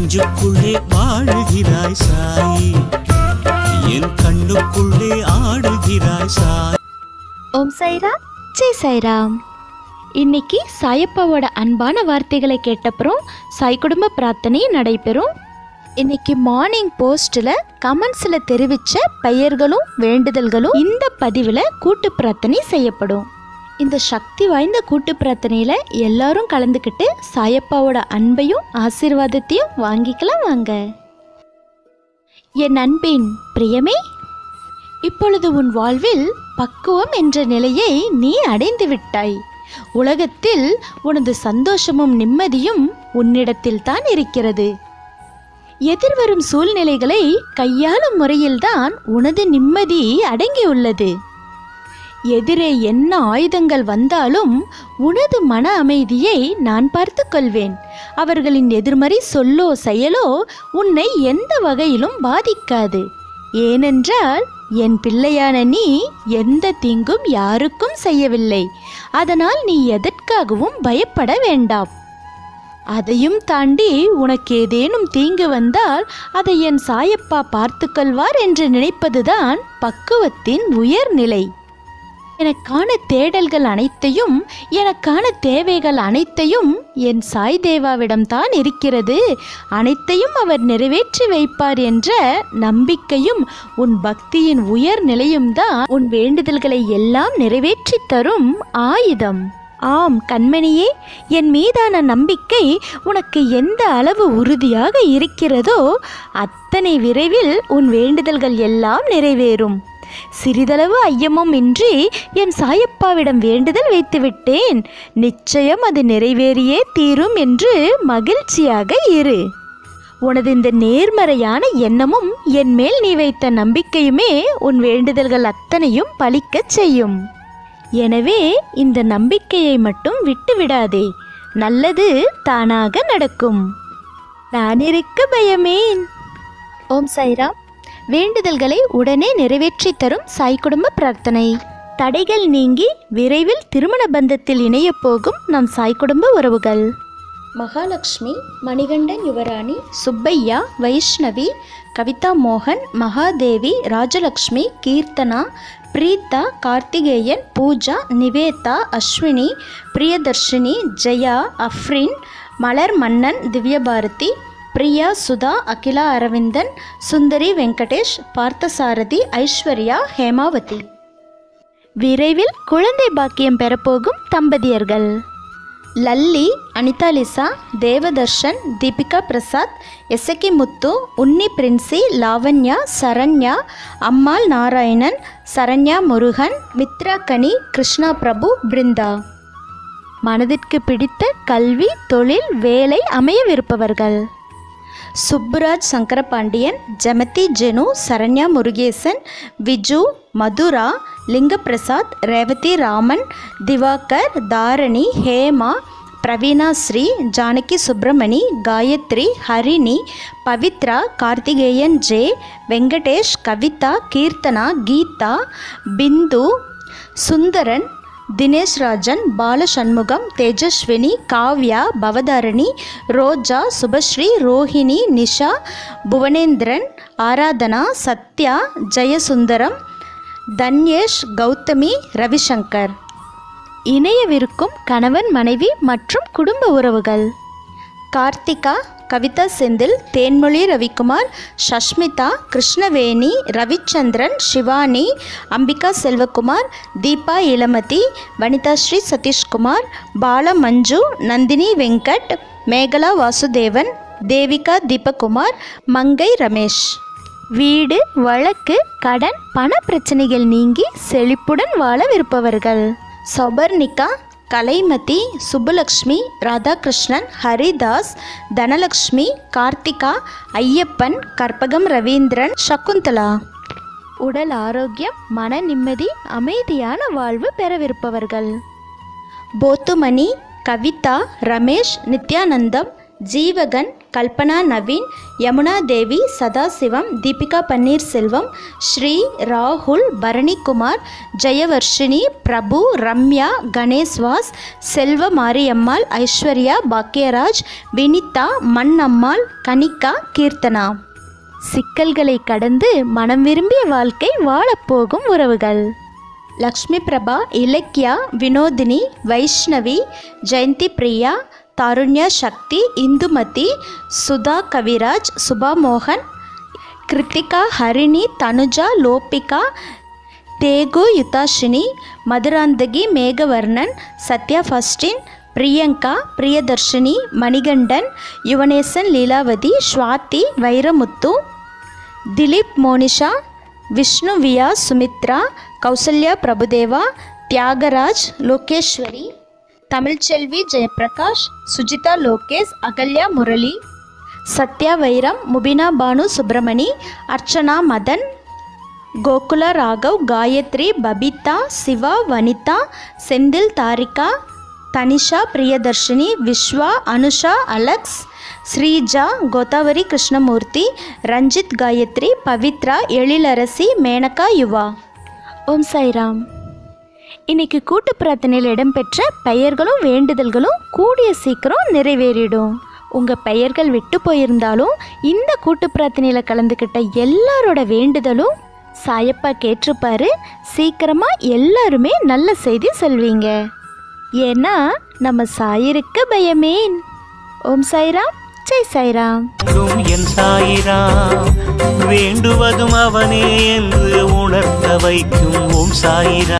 நெஞ்சுக்குள்ளே வாழுகிறாய் சாயி என் கண்ணுக்குள்ளே ஆடுகிறாய் சாய் ஓம் சாய்ராம் ஜெய் சாய்ராம் இன்னைக்கு சாயப்பாவோட அன்பான வார்த்தைகளை கேட்டப்புறம் சாய் குடும்ப பிரார்த்தனை நடைபெறும் இன்னைக்கு மார்னிங் போஸ்ட்டில் கமெண்ட்ஸில் தெரிவித்த பெயர்களும் வேண்டுதல்களும் இந்த பதிவில் கூட்டு பிரார்த்தனை செய்யப்படும் இந்த சக்தி வாய்ந்த கூட்டு பிரார்த்தனையில் எல்லாரும் கலந்துக்கிட்டு சாயப்பாவோட அன்பையும் ஆசீர்வாதத்தையும் வாங்கிக்கலாம் வாங்க என் அன்பின் பிரியமே இப்பொழுது உன் வாழ்வில் பக்குவம் என்ற நிலையை நீ அடைந்து விட்டாய் உலகத்தில் உனது சந்தோஷமும் நிம்மதியும் உன்னிடத்தில் தான் இருக்கிறது எதிர்வரும் சூழ்நிலைகளை கையாளும் முறையில்தான் உனது நிம்மதி அடங்கியுள்ளது எதிரே என்ன ஆயுதங்கள் வந்தாலும் உனது மன அமைதியை நான் பார்த்து கொள்வேன் அவர்களின் எதிர்மறை சொல்லோ செயலோ உன்னை எந்த வகையிலும் பாதிக்காது ஏனென்றால் என் பிள்ளையான நீ எந்த தீங்கும் யாருக்கும் செய்யவில்லை அதனால் நீ எதற்காகவும் பயப்பட வேண்டாம் அதையும் தாண்டி உனக்கு ஏதேனும் தீங்கு வந்தால் அதை என் சாயப்பா பார்த்துக்கொள்வார் என்று நினைப்பதுதான் பக்குவத்தின் உயர்நிலை எனக்கான தேடல்கள் அனைத்தையும் எனக்கான தேவைகள் அனைத்தையும் என் சாய் தேவாவிடம்தான் இருக்கிறது அனைத்தையும் அவர் நிறைவேற்றி வைப்பார் என்ற நம்பிக்கையும் உன் பக்தியின் உயர் நிலையும் தான் உன் வேண்டுதல்களை எல்லாம் நிறைவேற்றி தரும் ஆயுதம் ஆம் கண்மணியே என் மீதான நம்பிக்கை உனக்கு எந்த அளவு உறுதியாக இருக்கிறதோ அத்தனை விரைவில் உன் வேண்டுதல்கள் எல்லாம் நிறைவேறும் சிறிதளவு ஐயமும் இன்றி என் சாயப்பாவிடம் வேண்டுதல் வைத்துவிட்டேன் நிச்சயம் அது நிறைவேறியே தீரும் என்று மகிழ்ச்சியாக இரு உனது இந்த நேர்மறையான எண்ணமும் என் மேல் நீ வைத்த நம்பிக்கையுமே உன் வேண்டுதல்கள் அத்தனையும் பலிக்கச் செய்யும் எனவே இந்த நம்பிக்கையை மட்டும் விட்டு விடாதே நல்லது தானாக நடக்கும் நான் இருக்க பயமேன் ஓம் சாய்ராம் வேண்டுதல்களை உடனே நிறைவேற்றி தரும் சாய் குடும்ப பிரார்த்தனை தடைகள் நீங்கி விரைவில் திருமண பந்தத்தில் இணையப் போகும் நம் சாய் குடும்ப உறவுகள் மகாலட்சுமி மணிகண்டன் யுவராணி சுப்பையா வைஷ்ணவி கவிதா மோகன் மகாதேவி ராஜலக்ஷ்மி கீர்த்தனா பிரீதா கார்த்திகேயன் பூஜா நிவேதா அஸ்வினி பிரியதர்ஷினி ஜெயா அஃப்ரின் மலர் மன்னன் திவ்யபாரதி பிரியா சுதா அகிலா அரவிந்தன் சுந்தரி வெங்கடேஷ் பார்த்தசாரதி ஐஸ்வர்யா ஹேமாவதி விரைவில் குழந்தை பாக்கியம் பெறப்போகும் தம்பதியர்கள் லல்லி அனிதா லிசா தேவதர்ஷன் தீபிகா பிரசாத் எசக்கி முத்து உன்னி பிரின்சி லாவண்யா சரண்யா அம்மாள் நாராயணன் சரண்யா முருகன் மித்ரா கனி கிருஷ்ணா பிரபு பிருந்தா மனதிற்கு பிடித்த கல்வி தொழில் வேலை அமையவிருப்பவர்கள் சுப்புராஜ் சங்கரபாண்டியன் ஜெமதி ஜெனு சரண்யா முருகேசன் விஜு மதுரா லிங்கப்பிரசாத் ரேவதி ராமன் திவாகர் தாரணி ஹேமா பிரவீனா ஸ்ரீ ஜானகி சுப்பிரமணி காயத்ரி ஹரிணி பவித்ரா கார்த்திகேயன் ஜே வெங்கடேஷ் கவிதா கீர்த்தனா கீதா பிந்து சுந்தரன் தினேஷ் ராஜன் பாலசண்முகம் தேஜஸ்வினி காவ்யா பவதாரணி ரோஜா சுபஸ்ரீ ரோஹிணி நிஷா புவனேந்திரன் ஆராதனா சத்யா ஜெயசுந்தரம் தன்யேஷ் கௌதமி ரவிசங்கர் இணையவிருக்கும் கணவன் மனைவி மற்றும் குடும்ப உறவுகள் கார்த்திகா கவிதா செந்தில் தேன்மொழி ரவிக்குமார் சஷ்மிதா கிருஷ்ணவேணி ரவிச்சந்திரன் சிவானி அம்பிகா செல்வகுமார் தீபா இளமதி வனிதா ஸ்ரீ சதீஷ்குமார் பால மஞ்சு நந்தினி வெங்கட் மேகலா வாசுதேவன் தேவிகா தீபகுமார் மங்கை ரமேஷ் வீடு வழக்கு கடன் பண பிரச்சனைகள் நீங்கி செழிப்புடன் வாழவிருப்பவர்கள் சௌபர்ணிகா கலைமதி சுப்புலக்ஷ்மி ராதாகிருஷ்ணன் ஹரிதாஸ் தனலக்ஷ்மி கார்த்திகா ஐயப்பன் கற்பகம் ரவீந்திரன் சகுந்தலா உடல் ஆரோக்கியம் மன நிம்மதி அமைதியான வாழ்வு பெறவிருப்பவர்கள் போத்துமணி கவிதா ரமேஷ் நித்யானந்தம் ஜீவகன் கல்பனா நவீன் யமுனா தேவி சதாசிவம் தீபிகா பன்னீர்செல்வம் ஸ்ரீ ராகுல் பரணிக்குமார் ஜெயவர்ஷினி பிரபு ரம்யா கணேஷ்வாஸ் செல்வ மாரியம்மாள் ஐஸ்வர்யா பாக்யராஜ் வினிதா மண்ணம்மாள் கனிகா கீர்த்தனா சிக்கல்களை கடந்து மனம் விரும்பிய வாழ்க்கை வாழப்போகும் உறவுகள் லக்ஷ்மி பிரபா இலக்கியா வினோதினி வைஷ்ணவி ஜெயந்தி பிரியா தாருண்யா சக்தி இந்துமதி சுதா கவிராஜ் சுபா மோகன் கிருத்திகா ஹரிணி தனுஜா லோபிகா தேகு யுதாஷினி மதுராந்தகி மேகவர்ணன் சத்யா ஃபஸ்டின் பிரியங்கா பிரியதர்ஷினி மணிகண்டன் யுவனேசன் லீலாவதி ஸ்வாதி வைரமுத்து திலீப் மோனிஷா விஷ்ணு வியா சுமித்ரா கௌசல்யா பிரபுதேவா தியாகராஜ் லோகேஸ்வரி தமிழ்ச்செல்வி ஜெயபிரகாஷ் சுஜிதா லோகேஷ் அகல்யா முரளி சத்யா வைரம் முபினா பானு சுப்பிரமணி அர்ச்சனா மதன் கோகுல ராகவ் காயத்ரி பபிதா சிவா வனிதா செந்தில் தாரிகா தனிஷா பிரியதர்ஷினி விஸ்வா அனுஷா அலெக்ஸ் ஸ்ரீஜா கோதாவரி கிருஷ்ணமூர்த்தி ரஞ்சித் காயத்ரி பவித்ரா எழிலரசி மேனகா யுவா ஓம் சாய்ராம் இன்னைக்கு கூட்டு பிரார்த்தனையில் இடம்பெற்ற பெயர்களும் வேண்டுதல்களும் கூடிய சீக்கிரம் நிறைவேறிடும் உங்கள் பெயர்கள் விட்டு போயிருந்தாலும் இந்த கூட்டு பிரார்த்தனையில் கலந்துக்கிட்ட எல்லாரோட வேண்டுதலும் சாயப்பா கேட்டிருப்பாரு சீக்கிரமாக எல்லாருமே நல்ல செய்தி சொல்வீங்க ஏன்னா நம்ம சாயிருக்க பயமேன் ஓம் சாய்ராம் ஜெய் சாய்ராம் என்றும் என் சாயிராம் வேண்டுவதும் அவனே என்று உணர்த்த வைக்கும் ஓம் சாயிரா